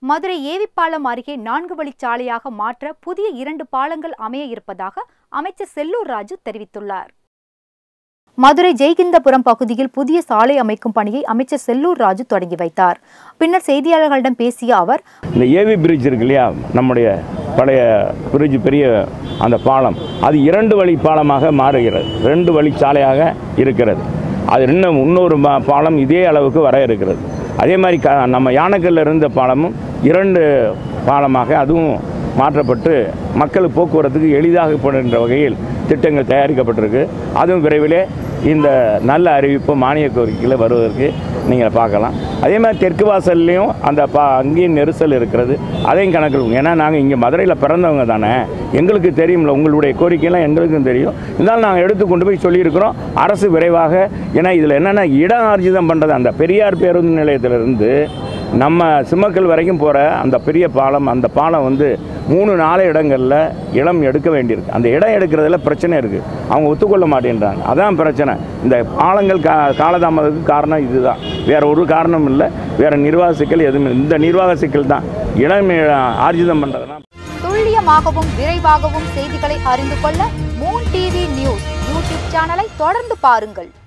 மதுரை ஏவிப்பாலம் அருகே நான்கு வழிச்சாலையாக மாற்ற புதிய இரண்டு பாலங்கள் அமைய இருப்பதாக அமைச்சர் செல்லூர் ராஜு தெரிவித்துள்ளார் மதுரை ஜெய்கிந்தபுரம் பகுதியில் புதிய சாலை அமைக்கும் பணியை அமைச்சர் செல்லூர் ராஜு தொடங்கி வைத்தார் பின்னர் செய்தியாளர்களிடம் பேசிய அவர் இந்த ஏவி பிரிட்ஜ் இருக்கு இல்லையா நம்முடைய பழைய பிரிட்ஜ் பெரிய அந்த பாலம் அது இரண்டு வழி பாலமாக மாறுகிறது ரெண்டு வழி சாலையாக இருக்கிறது அது இன்னும் இன்னொரு பா- பாலம் இதே அளவுக்கு வர இருக்கிறது அதே மாதிரி க நம்ம யானைக்கல்ல இருந்த பாலமும் இரண்டு பாலமாக அதுவும் மாற்றப்பட்டு மக்கள் போக்குவரத்துக்கு எளிதாகப்படுகின்ற வகையில் திட்டங்கள் தயாரிக்கப்பட்டிருக்கு அதுவும் விரைவிலே இந்த நல்ல அறிவிப்பு மானிய கோரிக்கையில் வருவதற்கு நீங்கள் பார்க்கலாம் அதே மாதிரி தெற்கு வாசல்லையும் அந்த பா அங்கேயும் நெரிசல் இருக்கிறது அதையும் கணக்கில் ஏன்னா நாங்கள் இங்கே மதுரையில் பிறந்தவங்க தானே எங்களுக்கு தெரியும்ல உங்களுடைய கோரிக்கையெல்லாம் எங்களுக்கும் தெரியும் இருந்தாலும் நாங்கள் எடுத்து கொண்டு போய் சொல்லியிருக்கிறோம் அரசு விரைவாக ஏன்னா இதில் என்னென்ன இடம் ஆர்ஜிதம் பண்ணுறது அந்த பெரியார் பேருந்து நிலையத்திலிருந்து நம்ம சிம்மக்கல் வரைக்கும் போகிற அந்த பெரிய பாலம் அந்த பாலம் வந்து மூணு நாலு இடங்களில் இடம் எடுக்க வேண்டியிருக்கு அந்த இடம் எடுக்கிறதுல பிரச்சனை இருக்குது அவங்க ஒத்துக்கொள்ள மாட்டேன்றாங்க அதான் பிரச்சனை இந்த பாலங்கள் கா காலதாமதத்துக்கு காரணம் இதுதான் வேற ஒரு காரணம் இல்லை வேற நிர்வாக சிக்கல் எதுவும் இல்லை. இந்த நிர்வாக சிக்கல் தான் இடம் ஆர்ஜிதம் பண்ணுறதுனா துல்லியமாகவும் விரைவாகவும் செய்திகளை அறிந்து கொள்ள மூன் டிவி நியூஸ் யூடியூப் சேனலை தொடர்ந்து பாருங்கள்